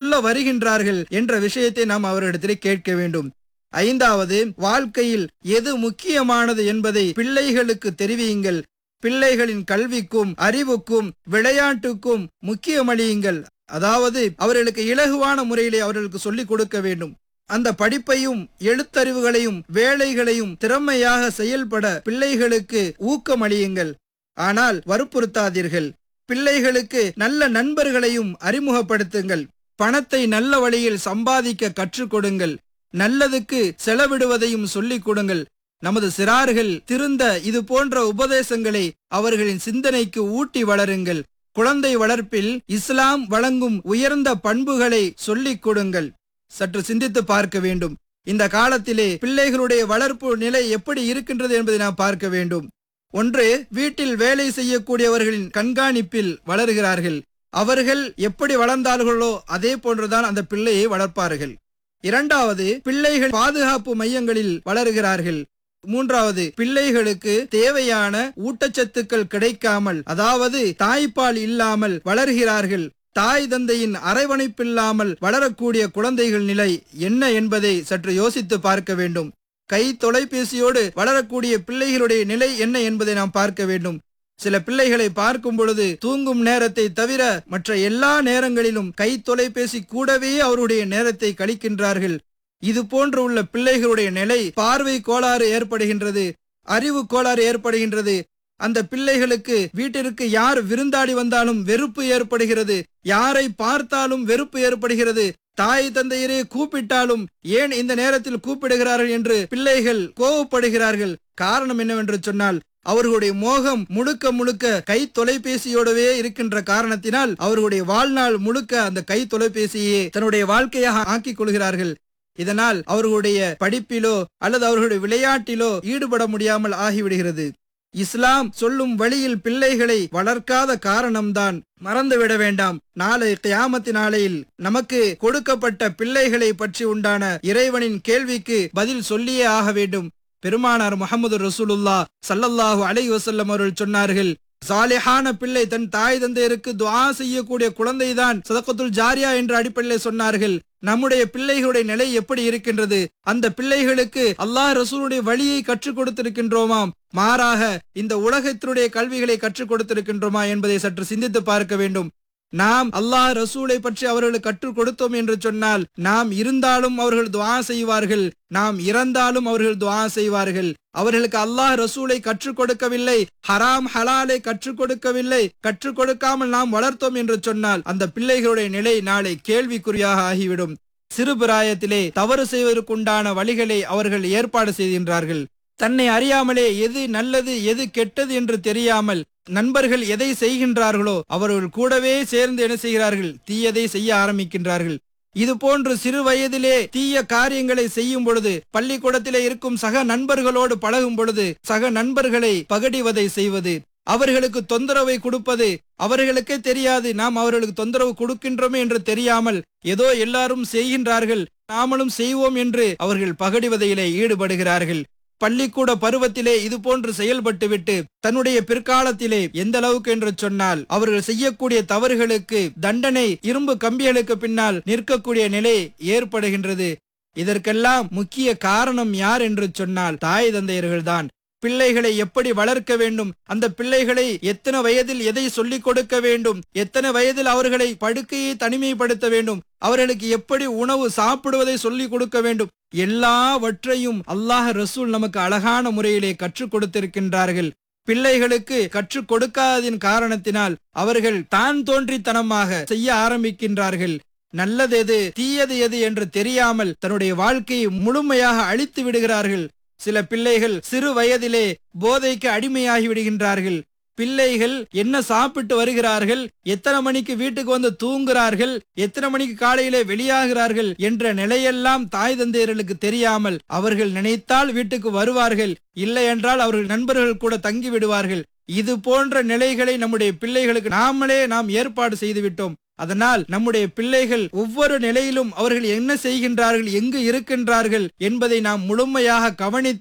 சொல்ல வருகின்றார்கள் என்ற விஷயத்தை நாம் அவரிடத்திலே கேட்க வேண்டும் ஐந்தாவது வாழ்க்கையில் எது முக்கியமானது என்பதை பிள்ளைகளுக்கு தெரிவியுங்கள் பிள்ளைகளின் கல்விக்கும் அறிவுக்கும் விளையாட்டுக்கும் முக்கியமளியுங்கள் அதாவது அவர்களுக்கு இலகுவான முறையிலே அவர்களுக்கு சொல்லிக் கொடுக்க வேண்டும் அந்த படிப்பையும் எழுத்தறிவுகளையும் வேலைகளையும் திறமையாக செயல்பட பிள்ளைகளுக்கு ஊக்கமளியுங்கள் ஆனால் வற்புறுத்தாதீர்கள் பிள்ளைகளுக்கு நல்ல நண்பர்களையும் அறிமுகப்படுத்துங்கள் பணத்தை நல்ல வழியில் சம்பாதிக்க கற்றுக் கொடுங்கள் நல்லதுக்கு செலவிடுவதையும் சொல்லிக் கொடுங்கள் நமது சிறார்கள் திருந்த இது போன்ற உபதேசங்களை அவர்களின் சிந்தனைக்கு ஊட்டி வளருங்கள் குழந்தை வளர்ப்பில் இஸ்லாம் வழங்கும் உயர்ந்த பண்புகளை சொல்லிக் கொடுங்கள் சற்று சிந்தித்து பார்க்க வேண்டும் இந்த காலத்திலே பிள்ளைகளுடைய வளர்ப்பு நிலை எப்படி இருக்கின்றது என்பதை நாம் பார்க்க வேண்டும் ஒன்று வீட்டில் வேலை செய்யக்கூடியவர்களின் கண்காணிப்பில் வளர்கிறார்கள் அவர்கள் எப்படி வளர்ந்தார்களோ அதே போன்றுதான் அந்த பிள்ளையை வளர்ப்பார்கள் இரண்டாவது பிள்ளைகள் பாதுகாப்பு மையங்களில் வளர்கிறார்கள் மூன்றாவது பிள்ளைகளுக்கு தேவையான ஊட்டச்சத்துக்கள் கிடைக்காமல் அதாவது தாய்ப்பால் இல்லாமல் வளர்கிறார்கள் தாய் தந்தையின் அரவணைப்பில்லாமல் வளரக்கூடிய குழந்தைகள் நிலை என்ன என்பதை சற்று யோசித்து பார்க்க வேண்டும் கை தொலைபேசியோடு வளரக்கூடிய பிள்ளைகளுடைய நிலை என்ன என்பதை நாம் பார்க்க வேண்டும் சில பிள்ளைகளை பார்க்கும் பொழுது தூங்கும் நேரத்தை தவிர மற்ற எல்லா நேரங்களிலும் கை தொலைபேசி கூடவே அவருடைய நேரத்தை கழிக்கின்றார்கள் இது போன்று உள்ள பிள்ளைகளுடைய நிலை பார்வை கோளாறு ஏற்படுகின்றது அறிவு கோளாறு ஏற்படுகின்றது அந்த பிள்ளைகளுக்கு வீட்டிற்கு யார் விருந்தாடி வந்தாலும் வெறுப்பு ஏற்படுகிறது யாரை பார்த்தாலும் வெறுப்பு ஏற்படுகிறது தாய் தந்தையரே கூப்பிட்டாலும் ஏன் இந்த நேரத்தில் கூப்பிடுகிறார்கள் என்று பிள்ளைகள் கோவப்படுகிறார்கள் காரணம் என்னவென்று சொன்னால் அவர்களுடைய மோகம் முழுக்க முழுக்க கை தொலைபேசியோடவே இருக்கின்ற காரணத்தினால் அவர்களுடைய வாழ்நாள் முழுக்க அந்த கை தொலைபேசியை தன்னுடைய வாழ்க்கையாக ஆக்கிக் கொள்கிறார்கள் இதனால் அவர்களுடைய படிப்பிலோ அல்லது அவர்களுடைய விளையாட்டிலோ ஈடுபட முடியாமல் ஆகிவிடுகிறது இஸ்லாம் சொல்லும் வழியில் பிள்ளைகளை வளர்க்காத காரணம்தான் மறந்துவிட வேண்டாம் நாளை கியாமத்து நாளையில் நமக்கு கொடுக்கப்பட்ட பிள்ளைகளை பற்றி உண்டான இறைவனின் கேள்விக்கு பதில் சொல்லியே ஆக வேண்டும் பெருமானார் முகமது ரசூலுல்லா சல்லல்லாஹு அலை வசல்லம் அவர்கள் சொன்னார்கள் சாலிஹான பிள்ளை தன் தாய் தந்தையருக்கு துஆ செய்யக்கூடிய குழந்தைதான் சதக்கத்துல் ஜாரியா என்ற அடிப்படையில் சொன்னார்கள் நம்முடைய பிள்ளைகளுடைய நிலை எப்படி இருக்கின்றது அந்த பிள்ளைகளுக்கு அல்லாஹ் ரசூலுடைய வழியை கற்றுக் கொடுத்திருக்கின்றோமாம் மாறாக இந்த உலகத்தினுடைய கல்விகளை கற்றுக் கொடுத்திருக்கின்றோமா என்பதை சற்று சிந்தித்து பார்க்க வேண்டும் நாம் அல்லாஹ் ரசூலை பற்றி அவர்களுக்கு கற்றுக் கொடுத்தோம் என்று சொன்னால் நாம் இருந்தாலும் அவர்கள் துவா செய்வார்கள் நாம் இறந்தாலும் அவர்கள் துவா செய்வார்கள் அவர்களுக்கு அல்லாஹ் ரசூலை கற்றுக் கொடுக்கவில்லை ஹராம் ஹலாலை கற்றுக் கொடுக்கவில்லை கற்றுக் கொடுக்காமல் நாம் வளர்த்தோம் என்று சொன்னால் அந்த பிள்ளைகளுடைய நிலை நாளை கேள்விக்குறியாக ஆகிவிடும் சிறு பிராயத்திலே தவறு செய்வதற்குண்டான வழிகளை அவர்கள் ஏற்பாடு செய்கின்றார்கள் தன்னை அறியாமலே எது நல்லது எது கெட்டது என்று தெரியாமல் நண்பர்கள் எதை செய்கின்றார்களோ அவர்கள் கூடவே சேர்ந்து என்ன செய்கிறார்கள் தீயதை செய்ய ஆரம்பிக்கின்றார்கள் இது போன்று சிறு வயதிலே தீய காரியங்களை செய்யும் பொழுது பள்ளிக்கூடத்திலே இருக்கும் சக நண்பர்களோடு பழகும் பொழுது சக நண்பர்களை பகடிவதை செய்வது அவர்களுக்கு தொந்தரவை கொடுப்பது அவர்களுக்கே தெரியாது நாம் அவர்களுக்கு தொந்தரவு கொடுக்கின்றோமே என்று தெரியாமல் ஏதோ எல்லாரும் செய்கின்றார்கள் நாமளும் செய்வோம் என்று அவர்கள் பகடிவதையிலே ஈடுபடுகிறார்கள் பள்ளிக்கூட பருவத்திலே இது போன்று செயல்பட்டுவிட்டு தன்னுடைய பிற்காலத்திலே எந்த அளவுக்கு என்று சொன்னால் அவர்கள் செய்யக்கூடிய தவறுகளுக்கு தண்டனை இரும்பு கம்பிகளுக்கு பின்னால் நிற்கக்கூடிய நிலை ஏற்படுகின்றது இதற்கெல்லாம் முக்கிய காரணம் யார் என்று சொன்னால் தாய் தந்தையர்கள்தான் பிள்ளைகளை எப்படி வளர்க்க வேண்டும் அந்த பிள்ளைகளை எத்தனை வயதில் எதை சொல்லிக் கொடுக்க வேண்டும் எத்தனை வயதில் அவர்களை படுக்கையை தனிமைப்படுத்த வேண்டும் அவர்களுக்கு எப்படி உணவு சாப்பிடுவதை சொல்லிக் கொடுக்க வேண்டும் எல்லாவற்றையும் அல்லாஹ் ரசூல் நமக்கு அழகான முறையிலே கற்றுக் கொடுத்திருக்கின்றார்கள் பிள்ளைகளுக்கு கற்றுக் கொடுக்காததின் காரணத்தினால் அவர்கள் தான் தோன்றித்தனமாக செய்ய ஆரம்பிக்கின்றார்கள் நல்லது எது தீயது எது என்று தெரியாமல் தன்னுடைய வாழ்க்கையை முழுமையாக அழித்து விடுகிறார்கள் சில பிள்ளைகள் சிறு வயதிலே போதைக்கு அடிமையாகி விடுகின்றார்கள் பிள்ளைகள் என்ன சாப்பிட்டு வருகிறார்கள் எத்தனை மணிக்கு வீட்டுக்கு வந்து தூங்குகிறார்கள் எத்தனை மணிக்கு காலையிலே வெளியாகிறார்கள் என்ற நிலையெல்லாம் தாய் தந்தையர்களுக்கு தெரியாமல் அவர்கள் நினைத்தால் வீட்டுக்கு வருவார்கள் இல்லை என்றால் அவர்கள் நண்பர்கள் கூட தங்கி விடுவார்கள் இது போன்ற நிலைகளை நம்முடைய பிள்ளைகளுக்கு நாமளே நாம் ஏற்பாடு செய்து விட்டோம் அதனால் நம்முடைய பிள்ளைகள் ஒவ்வொரு நிலையிலும் அவர்கள் என்ன செய்கின்றார்கள் எங்கு இருக்கின்றார்கள் என்பதை நாம் முழுமையாக கவனித்து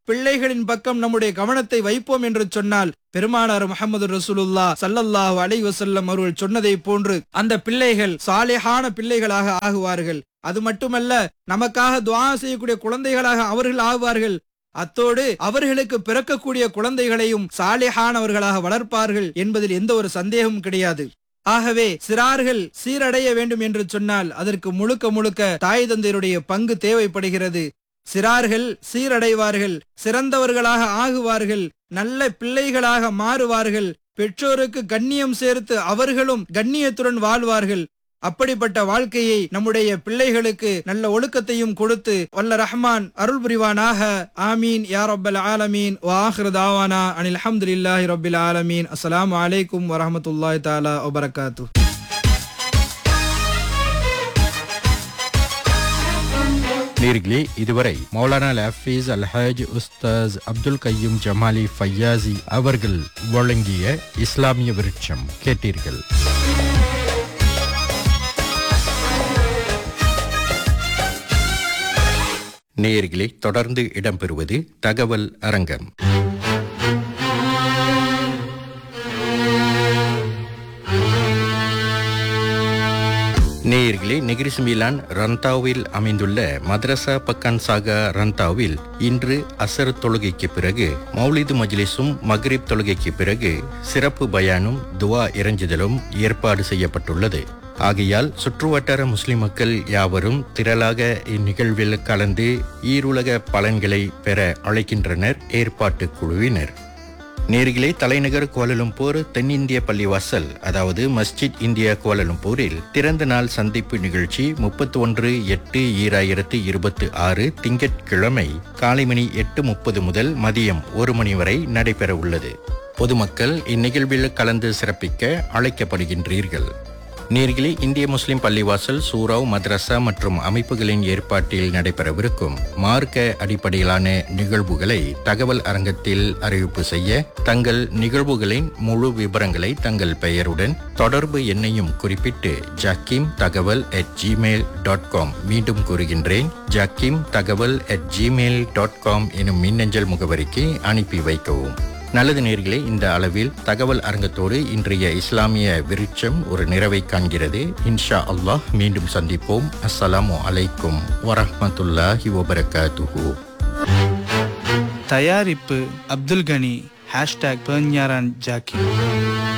பிள்ளைகளின் பக்கம் நம்முடைய கவனத்தை வைப்போம் என்று சொன்னால் பெருமானார் முகமது ரசூலுல்லா சல்லல்லாஹு அலைஹி வஸல்லம் அவர்கள் சொன்னதை போன்று அந்த பிள்ளைகள் சாலிஹான பிள்ளைகளாக ஆகுவார்கள் அது மட்டுமல்ல நமக்காக துஆ செய்யக்கூடிய குழந்தைகளாக அவர்கள் ஆகுவார்கள் அத்தோடு அவர்களுக்கு பிறக்கக்கூடிய குழந்தைகளையும் சாலிஹானவர்களாக வளர்ப்பார்கள் என்பதில் எந்த ஒரு சந்தேகமும் கிடையாது ஆகவே சிறார்கள் சீரடைய வேண்டும் என்று சொன்னால் அதற்கு முழுக்க முழுக்க தாய் தந்தையருடைய பங்கு தேவைப்படுகிறது சிறார்கள் சீரடைவார்கள் சிறந்தவர்களாக ஆகுவார்கள் நல்ல பிள்ளைகளாக மாறுவார்கள் பெற்றோருக்கு கண்ணியம் சேர்த்து அவர்களும் கண்ணியத்துடன் வாழ்வார்கள் அப்படிப்பட்ட வாழ்க்கையை நம்முடைய பிள்ளைகளுக்கு நல்ல ஒழுக்கத்தையும் கொடுத்து வல்ல ரஹ்மான் அருள் புரிவானாக ஆமீன் யா ரப்பல் ஆலமீன் வாஹிரு தாவானா அனில் அல்ஹம்துலில்லாஹி ரப்பில் ஆலமீன் அஸ்ஸலாமு அலைக்கும் வரஹ்மத்துல்லாஹி தஆலா வபரகாத்து நேர்களே இதுவரை மௌலானா லஃபீஸ் அல்ஹாஜ் உஸ்தாஸ் அப்துல் கையும் ஜமாலி ஃபையாசி அவர்கள் வழங்கிய இஸ்லாமிய விருட்சம் கேட்டீர்கள் நேயர்களே தொடர்ந்து இடம்பெறுவது தகவல் அரங்கம் நேயர்களே நெகிரிஸ் மிலான் ரந்தாவில் அமைந்துள்ள மദ്രസ பக்கான் சாகா ரந்தாவில் இன்று அசர் தொழுகைக்கு பிறகு மௌலிது மஜ்லிஸும் மக்ரிப் தொழுகைக்கு பிறகு சிறப்பு பயானும் துவா இறைஞ்சுதலும் ஏற்பாடு செய்யப்பட்டுள்ளது ஆகையால் சுற்றுவட்டார முஸ்லிம் மக்கள் யாவரும் திரளாக இந்நிகழ்வில் கலந்து ஈருலக பலன்களை பெற அழைக்கின்றனர் ஏற்பாட்டு குழுவினர் நேர்களே தலைநகர் கோலலும்பூர் தென்னிந்திய பள்ளிவாசல் அதாவது மஸ்ஜித் இந்தியா கோலலும்பூரில் திறந்த நாள் சந்திப்பு நிகழ்ச்சி முப்பத்தி ஒன்று எட்டு ஈராயிரத்து இருபத்தி ஆறு திங்கட்கிழமை காலை மணி எட்டு முப்பது முதல் மதியம் ஒரு மணி வரை நடைபெற உள்ளது பொதுமக்கள் இந்நிகழ்வில் கலந்து சிறப்பிக்க அழைக்கப்படுகின்றீர்கள் நேர்களே இந்திய முஸ்லிம் பள்ளிவாசல் சூராவ் மദ്രസா மற்றும் அமைப்புகளின் ஏற்பாட்டில் நடைபெறவிருக்கும் மார்க்க அடிப்படையிலான நிகழ்வுகளை தகவல் அரங்கத்தில் அறிவிப்பு செய்ய தங்கள் நிகழ்வுகளின் முழு விவரங்களை தங்கள் பெயருடன் தொடர்பு எண்ணையும் குறிப்பிட்டு ஜக்கீம் தகவல் அட் ஜிமெயில் டாட் காம் மீண்டும் கூறுகின்றேன் ஜக்கீம் தகவல் அட் ஜிமெயில் டாட் காம் எனும் மின்னஞ்சல் முகவரிக்கு அனுப்பி வைக்கவும் நல்லது நேர்களே இந்த அளவில் தகவல் அரங்கத்தோடு இன்றைய இஸ்லாமிய விருட்சம் ஒரு நிறைவை காண்கிறது இன்ஷா அல்லாஹ் மீண்டும் சந்திப்போம் அஸ்ஸலாமு அலைக்கும் வரஹ்மத்துல்லாஹி வபரகாத்துஹு தயாரிப்பு அப்துல் கனி ஹேஷ்டாக் பெர்ஞாரான் ஜாக்கி